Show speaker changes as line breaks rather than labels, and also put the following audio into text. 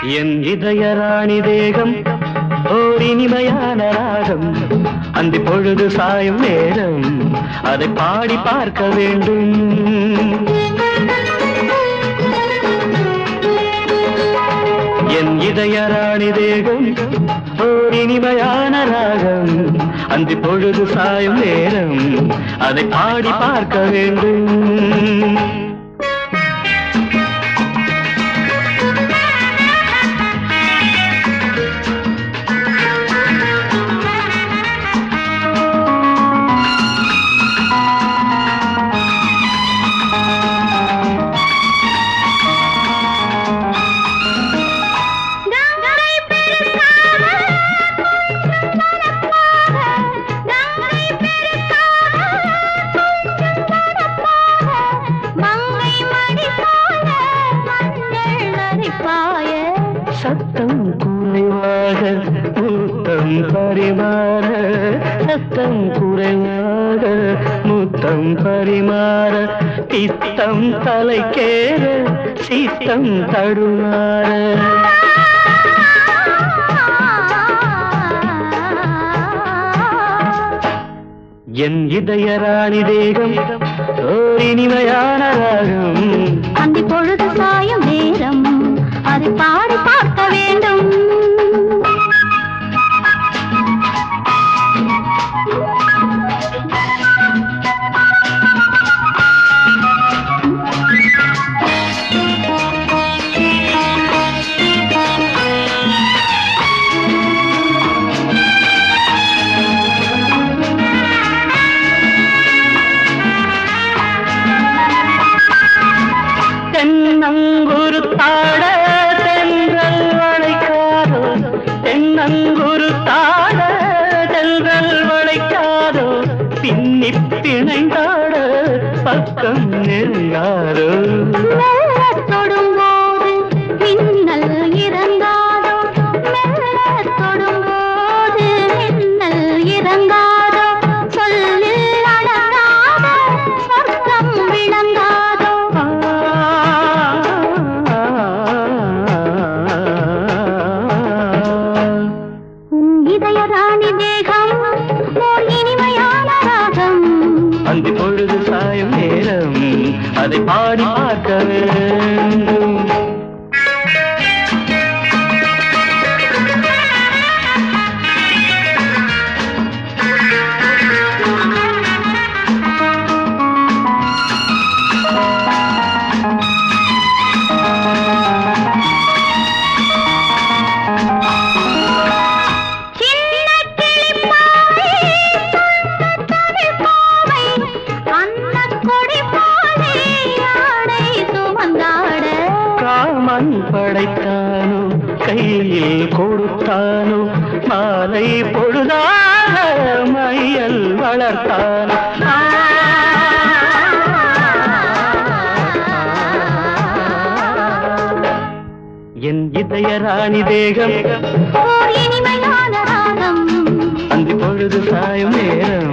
என் இதய ராணி தேகம் ஓர் இனிமையான ராகம் அந்த பொழுது சாயும் நேரம் அதை பாடி பார்க்க வேண்டும் என் இதய ராணி தேகம் ஓர் இனிமையான ராகம் அந்த பொழுது சாயும் நேரம் அதை பாடி பார்க்க வேண்டும்
கங்கை பெருக்காக கொஞ்சம் பரப்பாக கங்கை பெருக்காக கொஞ்சம் பரப்பாக மங்கை மடி போல மஞ்சள் நரிப்பாய
சத்தம் குறைவாக முத்தம் பரிமாற சத்தம் குறைவாக முத்தம் பரிமாற பித்தம் தலைக்கேற சித்தம் தடுமாற என் இதய ராணி தேகம் ஓர் இனிமையான ராகம்
அந்தி பொழுது சாயும் நேரம் அதை பாடி பார்க்க வேண்டும்
தென்னங்குரு தாட தென்றல் வளைக்காதோ தென்னங்குரு தாட தென்றல் வளைக்காதோ பின்னி பிணைந்தாட பக்கம் நெருங்காரோ
மெல்லத் தொடும்போது மின்னல் இறங்காதோ மெல்லத் தொடும்போது மின்னல் இறங்காதோ சொல்லில் அடங்காத சொர்க்கம் விளங்காதோ உன் இதய ராணி தேகம் ஓர் இனிமையான ராகம்
அந்த பொழுது சாயும் நேரம் அதை பாடி பார்க்க வேண்டும்
சின்ன கிளிப்பாவை சொந்த தவிப்பாவை அன்னக் கொடி போலே ஆடை சுமந்தாட
காமன் படைத்தானோ கையில் கொடுத்தானோ மாலை பொழுதாக மையல் வளர்த்தானோ என் இதய ராணி தேகம்
ஓர் இனிமையான ராகம்
அந்த பொழுது சாயும் நேரம்